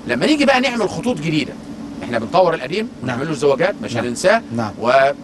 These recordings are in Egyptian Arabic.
لما نيجي بقى نعمل خطوط جديده احنا بنطور القديم ونعمل له الزواجات مش نعم. هننساه نعم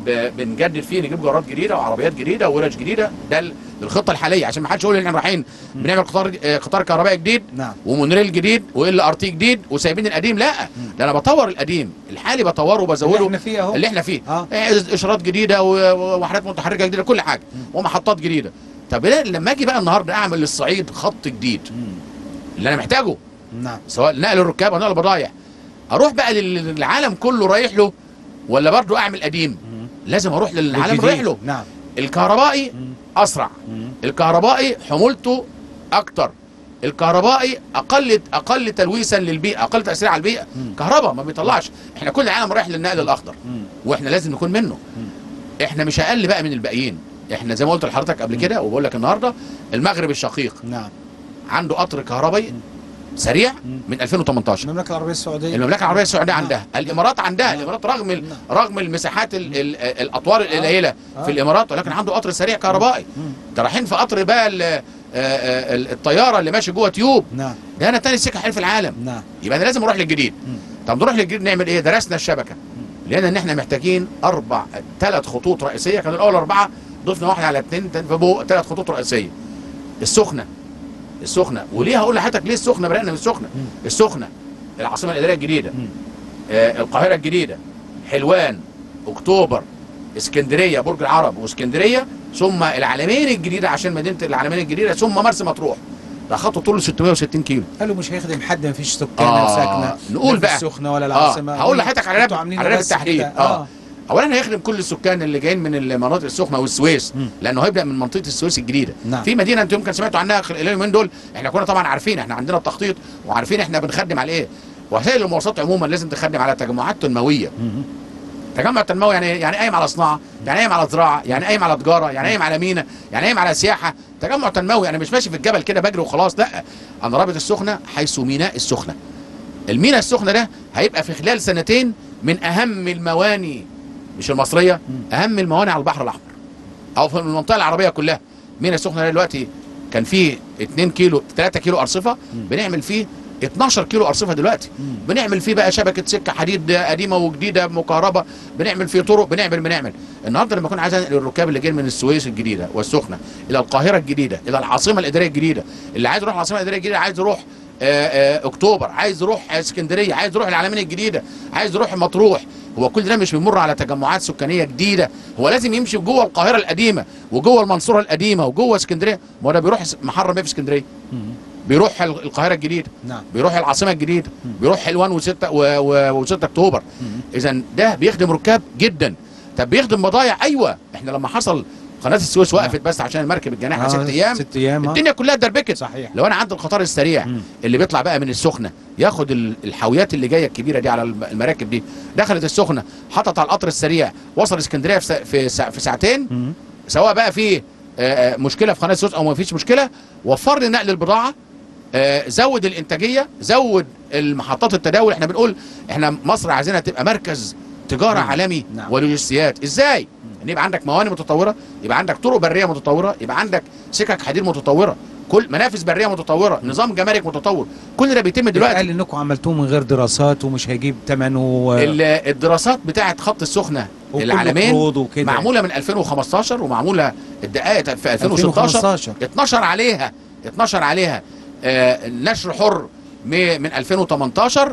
وبنجدد فيه نجيب جرات جديده وعربيات جديده وورش جديده ده ال- الخطه الحاليه عشان ما حدش يقول ان احنا رايحين بنعمل قطار آه، قطار كهربائي جديد نعم ومونوريل جديد وال ار تي جديد وسايبين القديم لا ده انا بطور القديم الحالي بطوره اللي وبزوده احنا فيه اهو اللي احنا فيه اه آه، اشارات جديده و- ووحدات متحركه جديده كل حاجه ومحطات جديده طب لا- لما اجي بقى النهارده اعمل للصعيد خط جديد مم. اللي انا محتاجه نعم سواء نقل الركاب او نقل البضايع اروح بقى لل- للعالم كله رايح له ولا برضو اعمل قديم مم. لازم اروح للعالم الجديد. رايح له نعم الكهربائي مم. اسرع مم. الكهربائي حمولته اكتر الكهربائي اقل اقل تلويثا للبيئه اقل تاثير على البيئه مم. كهرباء ما بيطلعش احنا كل العالم رايح للنقل الاخضر مم. واحنا لازم نكون منه احنا مش اقل بقى من الباقيين احنا زي ما قلت لحضرتك قبل كده وبقول لك النهارده المغرب الشقيق نعم عنده قطر كهربائي سريع مم. من 2018 المملكه العربيه السعوديه المملكه العربيه السعوديه نعم. عندها الامارات عندها نعم. الامارات رغم ال- نعم. رغم المساحات ال ال الاطوار القليله آه. في الامارات ولكن عنده قطر سريع كهربائي مم. ده رايحين في قطر بقى ال- آه، آه، ال- الطياره اللي ماشي جوه تيوب نعم ده انا تاني سكه حلو في العالم نعم يبقى انا لازم اروح للجديد مم. طب نروح للجديد نعمل ايه درسنا الشبكه لان ان احنا محتاجين اربع ثلاث خطوط رئيسيه كانوا الاول اربعه ضفنا واحده على اثنين فبقوا ثلاث خطوط رئيسيه السخنه السخنه وليه هقول لحضرتك ليه السخنه بدانا من السخنه مم. السخنه العاصمه الاداريه الجديده مم. آه القاهره الجديده حلوان اكتوبر اسكندريه برج العرب واسكندريه ثم العلمين الجديده عشان مدينه العلمين الجديده ثم مرسى مطروح ده خط طوله 660 كيلو قالوا مش هيخدم حد ما فيش سكان آه، ولا ساكنه نقول لا في بقى. السخنه ولا اه العاصمه هقول لحضرتك على انتوا راب عاملين على راب بس التحرير كده. اه اولا هيخدم كل السكان اللي جايين من المناطق السخنه والسويس مم. لانه هيبدا من منطقه السويس الجديده نعم. في مدينه انتم يمكن سمعتوا عنها خلال اليومين دول احنا كنا طبعا عارفين احنا عندنا التخطيط وعارفين احنا بنخدم على ايه وسائل المواصلات عموما لازم تخدم على تجمعات تنمويه مم. تجمع تنموي يعني يعني قايم على صناعه يعني قايم على زراعه يعني قايم على تجاره يعني قايم على مينا يعني قايم على سياحه تجمع تنموي انا مش ماشي في الجبل كده بجري وخلاص لا انا رابط السخنه حيث ميناء السخنه الميناء السخنه ده هيبقى في خلال سنتين من اهم المواني مش المصريه اهم المواني على البحر الاحمر او في المنطقه العربيه كلها ميناء السخنه ده دلوقتي كان فيه 2 كيلو 3 كيلو ارصفه بنعمل فيه 12 كيلو ارصفه دلوقتي بنعمل فيه بقى شبكه سكه حديد قديمه وجديده مكهربه بنعمل فيه طرق بنعمل بنعمل النهارده لما اكون عايز انقل الركاب اللي جايين من السويس الجديده والسخنه الى القاهره الجديده الى العاصمه الاداريه الجديده اللي عايز يروح العاصمه الاداريه الجديده عايز يروح آه، آه، اكتوبر عايز يروح اسكندريه عايز يروح العلمين الجديده عايز يروح مطروح هو كل ده مش بيمر على تجمعات سكانيه جديده هو لازم يمشي جوه القاهره القديمه وجوه المنصوره القديمه وجوه اسكندريه ما هو ده بيروح محرم ايه في اسكندريه مم. بيروح ال- القاهره الجديده نعم بيروح العاصمه الجديده بيروح حلوان و6 و6 اكتوبر اذا ده بيخدم ركاب جدا طب بيخدم بضايع ايوه احنا لما حصل قناه السويس وقفت بس عشان المركب الجناحه آه، ست ايام ست ايام آه. الدنيا كلها اتدربكت صحيح لو انا عندي القطار السريع مم. اللي بيطلع بقى من السخنه ياخد ال- الحاويات اللي جايه الكبيره دي على الم- المراكب دي دخلت السخنه حطت على القطر السريع وصل اسكندريه في سا- في, سا في ساعتين مم. سواء بقى في آه، آه، مشكله في قناه السويس او ما فيش مشكله وفر لي نقل البضاعه آه، زود الانتاجيه زود المحطات التداول احنا بنقول احنا مصر عايزينها تبقى مركز تجاره نعم. عالمي نعم. ولوجستيات ازاي ان يبقى عندك موانئ متطوره يبقى عندك طرق بريه متطوره يبقى عندك سكك حديد متطوره كل منافذ بريه متطوره نظام جمارك متطور كل ده بيتم دلوقتي قال انكم عملتوه من غير دراسات ومش هيجيب ثمنه و... ال- الدراسات بتاعه خط السخنه وكله العالمين قروض وكده. معموله من 2015 ومعموله الدقائق في 2016 2015 12 عليها 12 عليها آه نشر حر م- من 2018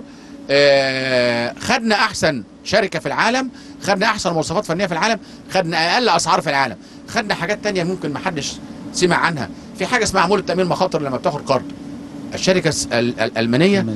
آه خدنا احسن شركه في العالم خدنا احسن مواصفات فنيه في العالم خدنا اقل اسعار في العالم خدنا حاجات تانية ممكن ما حدش سمع عنها في حاجه اسمها عموله تامين مخاطر لما بتاخد قرض الشركه الس- ال- الالمانيه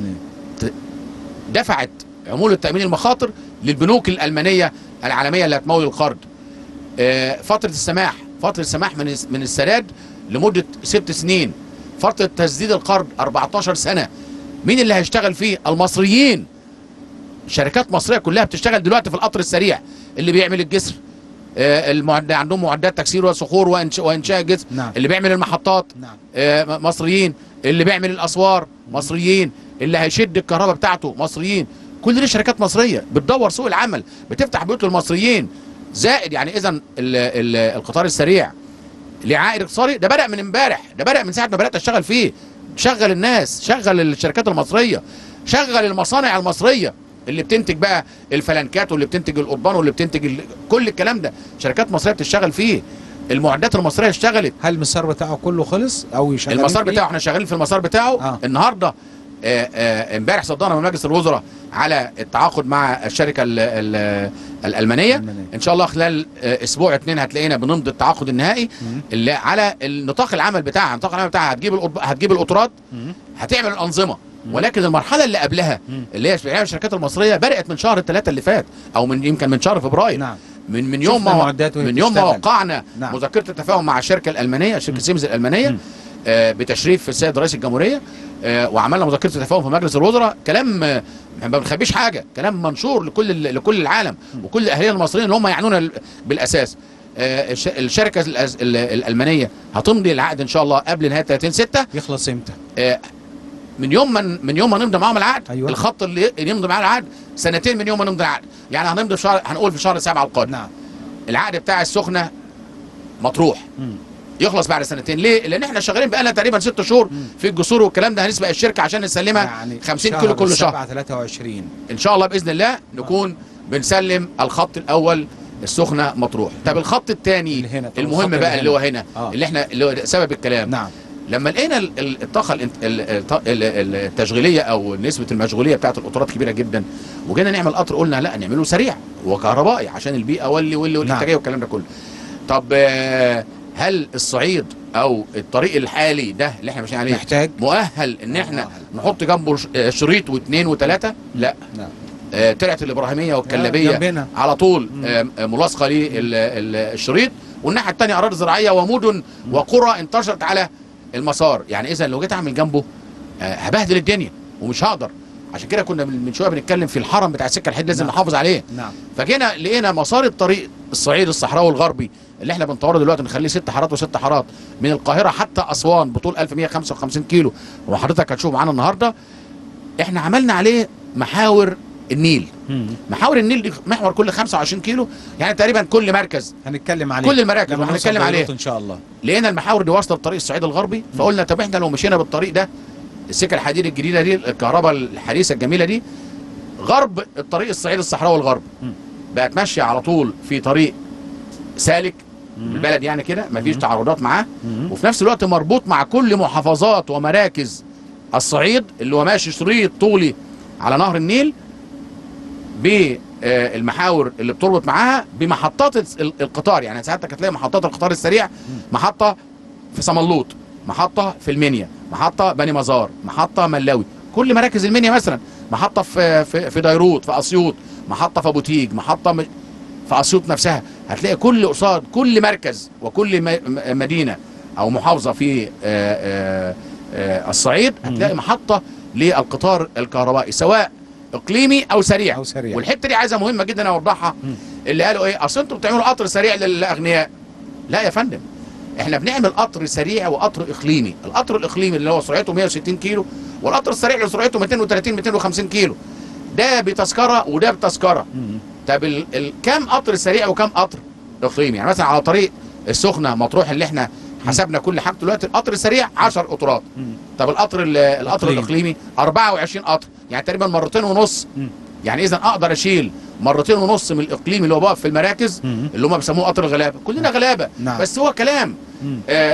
دفعت عمولة تأمين المخاطر للبنوك الألمانية العالمية اللي هتمول القرض آه، فترة السماح فترة السماح من الس- من السداد لمدة ست سنين فترة تسديد القرض 14 سنة مين اللي هيشتغل فيه المصريين شركات مصرية كلها بتشتغل دلوقتي في القطر السريع اللي بيعمل الجسر آه، المعد... عندهم معدات تكسير وصخور وإنش... وإنشاء جسر نعم اللي بيعمل المحطات نعم آه، م- مصريين اللي بيعمل الاسوار مصريين اللي هيشد الكهرباء بتاعته مصريين كل دي شركات مصريه بتدور سوق العمل بتفتح بيوت للمصريين زائد يعني اذا ال- ال- القطار السريع ليه عائد اقتصادي ده بدا من امبارح ده بدا من ساعه ما بدات اشتغل فيه شغل الناس شغل الشركات المصريه شغل المصانع المصريه اللي بتنتج بقى الفلنكات واللي بتنتج القضبان واللي بتنتج ال... كل الكلام ده شركات مصريه بتشتغل فيه المعدات المصريه اشتغلت هل المسار بتاعه كله خلص او شغالين المسار فيه؟ بتاعه احنا شغالين في المسار بتاعه آه. النهارده آه، آه، امبارح صدرنا من مجلس الوزراء على التعاقد مع الشركه ال ال الالمانيه الألمانية. ان شاء الله خلال آه، اسبوع اتنين هتلاقينا بنمضي التعاقد النهائي مم. اللي على النطاق العمل بتاعها نطاق العمل بتاعها هتجيب القط- هتجيب القطارات مم. هتعمل الانظمه ولكن المرحله اللي قبلها مم. اللي هي بتعمل الشركات المصريه بدات من شهر الثلاثه اللي فات او من يمكن من شهر فبراير نعم من من يوم شفنا ما معدات وهي من يوم ما بتشتغل. وقعنا نعم. مذكره التفاهم مع الشركه الالمانيه شركه سيمز الالمانيه مم. آه، بتشريف السيد رئيس الجمهوريه آه، وعملنا مذكره التفاهم في مجلس الوزراء كلام آه، ما بنخبيش حاجه كلام منشور لكل ال- لكل العالم وكل اهالينا المصريين اللي هم يعنون ال- بالاساس آه، الش- الشركه الأز- ال- الالمانيه هتمضي العقد ان شاء الله قبل نهايه 30 6 يخلص امتى من يوم ما من يوم ما نمضي معاهم العقد أيوة. الخط اللي اللي يمضي معاه العقد سنتين من يوم ما نمضي العقد يعني هنمضي في شهر هنقول في شهر 7 القادم نعم العقد بتاع السخنه مطروح مم. يخلص بعد سنتين ليه؟ لان احنا شغالين بقالنا تقريبا ست شهور في الجسور والكلام ده هنسبق الشركه عشان نسلمها يعني 50 كيلو كل شهر 7 23 ان شاء الله باذن الله نكون بنسلم الخط الاول السخنه مطروح طب الخط الثاني اللي هنا، طب المهم الخط اللي بقى اللي هنا. هو هنا آه. اللي احنا اللي هو سبب الكلام نعم لما لقينا ال- ال- الطاقه الانت- ال- الط- ال- ال- التشغيليه او نسبه المشغوليه بتاعت القطارات كبيره جدا وجينا نعمل قطر قلنا لا نعمله سريع وكهربائي عشان البيئه واللي واللي والانتاجيه والكلام ده كله طب آه، هل الصعيد او الطريق الحالي ده اللي احنا ماشيين عليه محتاج مؤهل ان احنا مؤهل. نحط جنبه ش- آه، شريط واثنين وثلاثه لا نعم آه، طلعت الابراهيميه والكلابيه جنبنا. على طول مم. آه، آه، ملاصقه للشريط والناحيه الثانيه اراضي زراعيه ومدن وقرى انتشرت على المسار يعني اذا لو جيت اعمل جنبه آه، هبهدل الدنيا ومش هقدر عشان كده كنا من من شويه بنتكلم في الحرم بتاع السكه الحديد لازم نعم. نحافظ عليه نعم فجينا لقينا مسار الطريق الصعيد الصحراوي الغربي اللي احنا بنطوره دلوقتي نخليه ست حارات وست حارات من القاهره حتى اسوان بطول 1155 كيلو وحضرتك هتشوف معانا النهارده احنا عملنا عليه محاور النيل مم. محاور النيل دي محور كل 25 كيلو يعني تقريبا كل مركز هنتكلم عليه كل المراكز لما وهنتكلم نوصل عليه بيروت ان شاء الله لقينا المحاور دي واصله لطريق الصعيد الغربي فقلنا طب احنا لو مشينا بالطريق ده السكه الحديد الجديده دي الكهرباء الحديثه الجميله دي غرب الطريق الصعيد الصحراوي الغربي مم. بقت ماشيه على طول في طريق سالك مم. البلد يعني كده مفيش مم. تعرضات معاه مم. وفي نفس الوقت مربوط مع كل محافظات ومراكز الصعيد اللي هو ماشي شريط طولي على نهر النيل بالمحاور اللي بتربط معاها بمحطات ال- القطار يعني ساعتك هتلاقي محطات القطار السريع محطه في صمنلوط محطه في المنيا محطه بني مزار محطه ملاوي كل مراكز المنيا مثلا محطه في في, في ديروت في اسيوط محطه في ابو تيج محطه م- في اسيوط نفسها هتلاقي كل قصاد كل مركز وكل م- م- مدينه او محافظه في آه، آه، آه، الصعيد هتلاقي محطه للقطار الكهربائي سواء اقليمي او سريع أو سريع. والحته دي عايزه مهمه جدا اوضحها مم. اللي قالوا ايه اصل انتوا بتعملوا قطر سريع للاغنياء لا يا فندم احنا بنعمل قطر سريع وقطر اقليمي القطر الاقليمي اللي هو سرعته 160 كيلو والقطر السريع اللي سرعته 230 250 كيلو ده بتذكره وده بتذكره مم. طب ال... ال... كام قطر سريع وكام قطر اقليمي يعني مثلا على طريق السخنه مطروح اللي احنا حسبنا كل حاجه دلوقتي القطر السريع 10 قطرات مم. طب القطر ال- القطر الإقليمي. الاقليمي 24 قطر يعني تقريبا مرتين ونص مم. يعني اذا اقدر اشيل مرتين ونص من الاقليمي اللي هو بقى في المراكز مم. اللي هم بيسموه قطر الغلابه كلنا غلابه نعم. بس هو كلام مم. آآ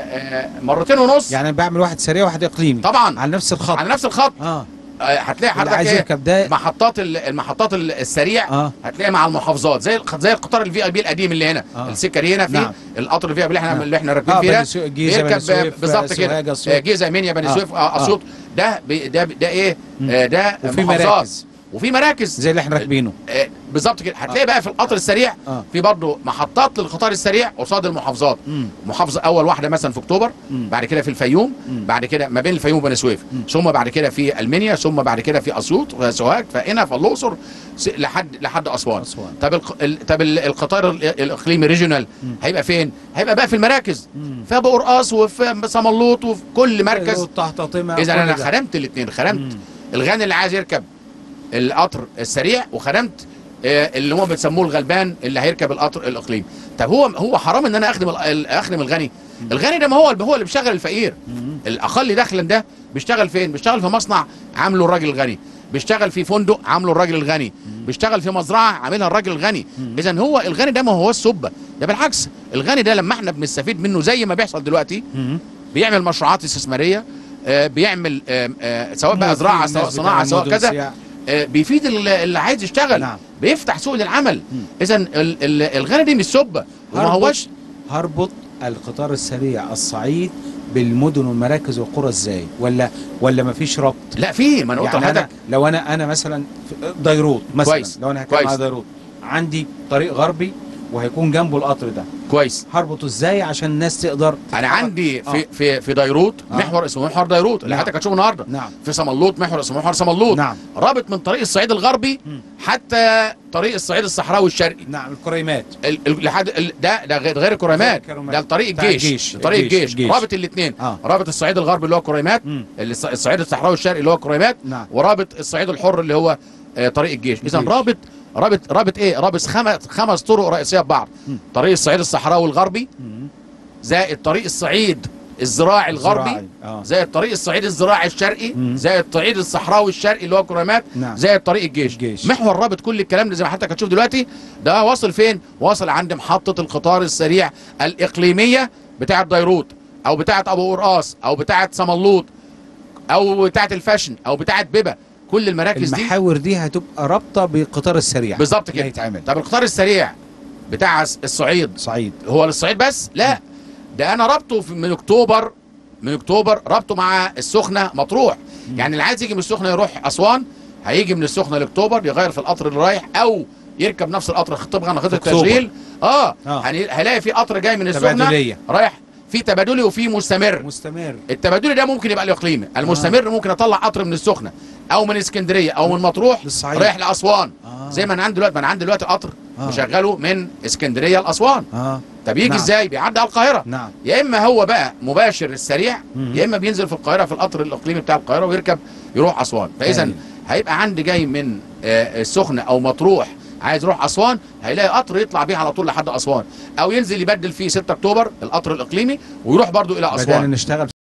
آآ مرتين ونص يعني بعمل واحد سريع وواحد اقليمي طبعا على نفس الخط على نفس الخط اه آه، هتلاقي اللي حضرتك عايز ايه يركب ده محطات ال- المحطات ال- السريع اه هتلاقي مع المحافظات زي الق- زي القطار الفي اي بي القديم اللي هنا آه. السكه دي هنا في نعم. القطر الفي اي بي اللي احنا نعم. اللي احنا راكبين اه فيه بني ده سو- جيزه بني بيركب سويف بالظبط كده سوهاج، آه، أسيوط. جيزه منيا بني آه. سويف آه، آه. اسيوط ده بي- ده ده ايه مم. آه، ده وفي محافظات مراكز وفي مراكز زي اللي احنا راكبينه آه، بالظبط كده هتلاقي بقى في القطر السريع اه في برضه محطات للقطار السريع قصاد المحافظات مم. محافظه اول واحده مثلا في اكتوبر مم. بعد كده في الفيوم مم. بعد كده ما بين الفيوم وبني سويف مم. ثم بعد كده في المنيا ثم بعد كده في اسيوط وسوهاج فهنا في الاقصر س- لحد لحد اسوان أسوان. طب الق... ال... طب ال- القطار ال- الاقليمي ريجونال مم. هيبقى فين؟ هيبقى بقى في المراكز مم. في ابو قرقاص وفي صمنلوط وفي كل مركز تحت طمع اذا كل انا ده. خدمت الاثنين خدمت مم. الغني اللي عايز يركب القطر السريع وخدمت آه، اللي هم بيسموه الغلبان اللي هيركب القطر الاقليمي طب هو هو حرام ان انا اخدم ال- ال- اخدم الغني الغني ده ما هو هو اللي بيشغل الفقير مم. الاقل دخلا ده بيشتغل فين بيشتغل في مصنع عامله الراجل الغني بيشتغل في فندق عامله الراجل الغني بيشتغل في مزرعه عاملها الراجل الغني اذا هو الغني ده ما هو السبه ده بالعكس الغني ده لما احنا بنستفيد منه زي ما بيحصل دلوقتي مم. بيعمل مشروعات استثماريه آه، بيعمل آه، آه، سواء بقى موظفين، زراعه الناس سواء بتاع صناعه سواء المدن كذا سياحة. آه، بيفيد ال- اللي عايز يشتغل نعم. بيفتح سوق للعمل مم. اذا ال- ال- الغني دي مش سبه وما هربط- هوش هربط القطار السريع الصعيد بالمدن والمراكز والقرى ازاي ولا ولا مفيش ربط لا في ما انا قلت يعني لحضرتك أنا لو انا انا مثلا في ديروت مثلا كويس. لو انا هتكلم كويس. على ديروت عندي طريق غربي وهيكون جنبه القطر ده كويس هربطه ازاي عشان الناس تقدر انا تتحرك؟ عندي آه. في في في ديروت آه. محور اسمه محور ديروت اللي نعم. حضرتك هتشوفه النهارده نعم في صملوط محور اسمه محور صملوط نعم رابط من طريق الصعيد الغربي مم. حتى طريق الصعيد الصحراوي الشرقي نعم الكريمات ال- ال- لحد ال- ده ده غير غير كريمات غير كريمات. ده طريق بتاع الجيش الجيش. ده طريق الجيش. الجيش الجيش. رابط الاثنين اه رابط الصعيد الغربي اللي هو كريمات مم. اللي الص- الصعيد الصحراوي الشرقي اللي هو كريمات نعم ورابط الصعيد الحر اللي هو آه، طريق الجيش اذا الجيش. رابط رابط رابط ايه رابط خمس خمس طرق رئيسيه ببعض مم. طريق الصعيد الصحراوي الغربي مم. زائد طريق الصعيد الزراعي الغربي زراعي. اه زائد طريق الصعيد الزراعي الشرقي مم. زائد طريق الصحراوي الشرقي اللي هو كريمات نعم زائد طريق الجيش. الجيش. محور رابط كل الكلام ده زي ما حضرتك هتشوف دلوقتي ده واصل فين واصل عند محطه القطار السريع الاقليميه بتاعه ديروت او بتاعه ابو قرقاص او بتاعه صملوط او بتاعه الفاشن او بتاعه بيبا كل المراكز دي المحاور دي هتبقى رابطه بالقطار السريع بالظبط اللي كده هيتعمل طب القطار السريع بتاع الصعيد صعيد هو للصعيد بس لا ده انا ربطه في- من اكتوبر من اكتوبر ربطه مع السخنه مطروح يعني اللي عايز يجي من السخنه يروح اسوان هيجي من السخنه لاكتوبر يغير في القطر اللي رايح او يركب نفس القطر طبقا لخطه أكتوبر. التشغيل اه, آه. يعني هيلاقي في قطر جاي من السخنه تبادليه رايح في تبادلي وفي مستمر مستمر التبادلي ده ممكن يبقى الاقليمي المستمر ممكن اطلع قطر من السخنه او من اسكندريه او من مطروح للصعيد. رايح لاسوان آه. زي ما انا عندي دلوقتي ما انا عندي دلوقتي قطر آه. مشغله من اسكندريه لاسوان اه طب يجي نعم. ازاي بيعدي على القاهره نعم يا اما هو بقى مباشر السريع مم. يا اما بينزل في القاهره في القطر الاقليمي بتاع القاهره ويركب يروح اسوان فاذا أيوة. هيبقى عندي جاي من آه، السخنه او مطروح عايز يروح اسوان هيلاقي قطر يطلع بيه على طول لحد اسوان او ينزل يبدل فيه 6 اكتوبر القطر الاقليمي ويروح برضو الى بدأنا اسوان نشتغل